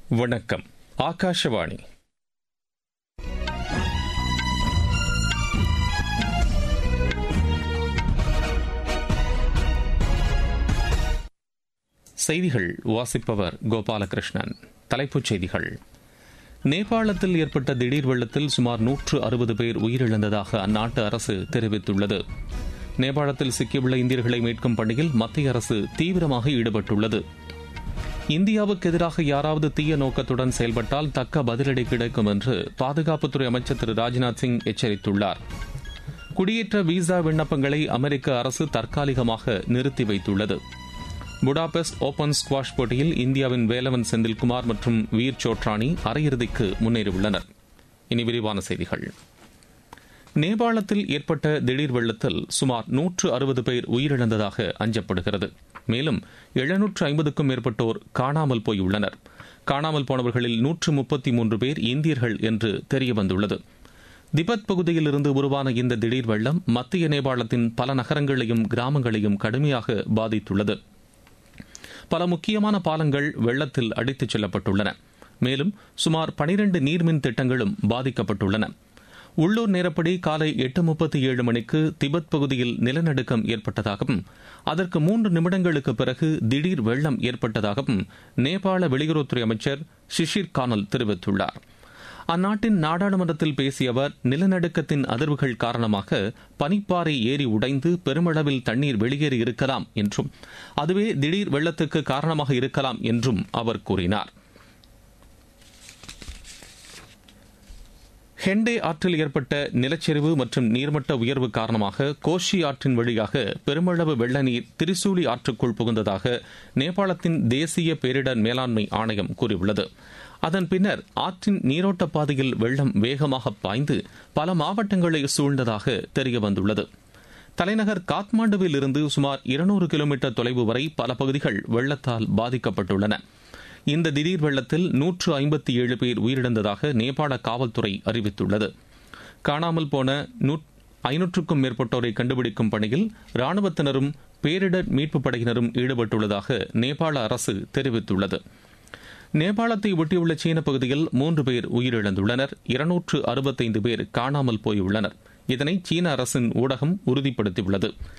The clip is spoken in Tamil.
வணக்கம் ஆகாஷவாணி செய்திகள் வாசிப்பவர் கோபாலகிருஷ்ணன் தலைப்புச் செய்திகள் நேபாளத்தில் ஏற்பட்ட திடீர் வெள்ளத்தில் சுமார் நூற்று அறுபது பேர் உயிரிழந்ததாக அந்நாட்டு அரசு தெரிவித்துள்ளது நேபாளத்தில் சிக்கியுள்ள இந்தியர்களை மீட்கும் பணியில் மத்திய அரசு தீவிரமாக ஈடுபட்டுள்ளது இந்தியாவுக்கு எதிராக யாராவது தீய நோக்கத்துடன் செயல்பட்டால் தக்க பதிலடி கிடைக்கும் என்று பாதுகாப்புத்துறை அமைச்சர் திரு ராஜ்நாத் சிங் எச்சரித்துள்ளார் குடியேற்ற விசா விண்ணப்பங்களை அமெரிக்க அரசு தற்காலிகமாக நிறுத்தி வைத்துள்ளது புடாபெஸ்ட் ஓபன் ஸ்குவாஷ் போட்டியில் இந்தியாவின் வேலவன் செந்தில்குமார் மற்றும் வீர் சோட்ரானி அரையிறுதிக்கு முன்னேறியுள்ளனர் இனி விரிவான செய்திகள் நேபாளத்தில் ஏற்பட்ட திடீர் வெள்ளத்தில் சுமார் நூற்று அறுபது பேர் உயிரிழந்ததாக அஞ்சப்படுகிறது மேலும் எழுநூற்று ஐம்பதுக்கும் மேற்பட்டோர் காணாமல் போயுள்ளனர் காணாமல் போனவர்களில் நூற்று முப்பத்தி மூன்று பேர் இந்தியர்கள் என்று தெரியவந்துள்ளது திபெத் பகுதியிலிருந்து உருவான இந்த திடீர் வெள்ளம் மத்திய நேபாளத்தின் பல நகரங்களையும் கிராமங்களையும் கடுமையாக பாதித்துள்ளது பல முக்கியமான பாலங்கள் வெள்ளத்தில் அடித்துச் செல்லப்பட்டுள்ளன மேலும் சுமார் பனிரண்டு நீர்மின் திட்டங்களும் பாதிக்கப்பட்டுள்ளன உள்ளூர் நேரப்படி காலை எட்டு முப்பத்தி ஏழு மணிக்கு திபெத் பகுதியில் நிலநடுக்கம் ஏற்பட்டதாகவும் அதற்கு மூன்று நிமிடங்களுக்கு பிறகு திடீர் வெள்ளம் ஏற்பட்டதாகவும் நேபாள வெளியுறவுத்துறை அமைச்சர் ஷிஷிர் கானல் தெரிவித்துள்ளார் அந்நாட்டின் நாடாளுமன்றத்தில் பேசிய அவர் நிலநடுக்கத்தின் அதிர்வுகள் காரணமாக பனிப்பாறை ஏறி உடைந்து பெருமளவில் தண்ணீர் வெளியேறி இருக்கலாம் என்றும் அதுவே திடீர் வெள்ளத்துக்கு காரணமாக இருக்கலாம் என்றும் அவர் கூறினார் ஹெண்டே ஆற்றில் ஏற்பட்ட நிலச்சரிவு மற்றும் நீர்மட்ட உயர்வு காரணமாக கோஷி ஆற்றின் வழியாக பெருமளவு வெள்ள நீர் திரிசூலி ஆற்றுக்குள் புகுந்ததாக நேபாளத்தின் தேசிய பேரிடர் மேலாண்மை ஆணையம் கூறியுள்ளது அதன் பின்னர் ஆற்றின் நீரோட்ட பாதையில் வெள்ளம் வேகமாக பாய்ந்து பல மாவட்டங்களை சூழ்ந்ததாக தெரியவந்துள்ளது தலைநகர் காத்மாண்டுவில் இருந்து சுமார் இருநூறு கிலோமீட்டர் தொலைவு வரை பல பகுதிகள் வெள்ளத்தால் பாதிக்கப்பட்டுள்ளன இந்த திடீர் வெள்ளத்தில் நூற்று ஐம்பத்தி ஏழு பேர் உயிரிழந்ததாக நேபாள காவல்துறை அறிவித்துள்ளது காணாமல் போன ஐநூற்றுக்கும் மேற்பட்டோரை கண்டுபிடிக்கும் பணியில் ராணுவத்தினரும் பேரிடர் மீட்புப் படையினரும் ஈடுபட்டுள்ளதாக நேபாள அரசு தெரிவித்துள்ளது நேபாளத்தை ஒட்டியுள்ள சீன பகுதியில் மூன்று பேர் உயிரிழந்துள்ளனர் இருநூற்று அறுபத்தைந்து பேர் காணாமல் போயுள்ளனர் இதனை சீன அரசின் ஊடகம் உறுதிப்படுத்தியுள்ளது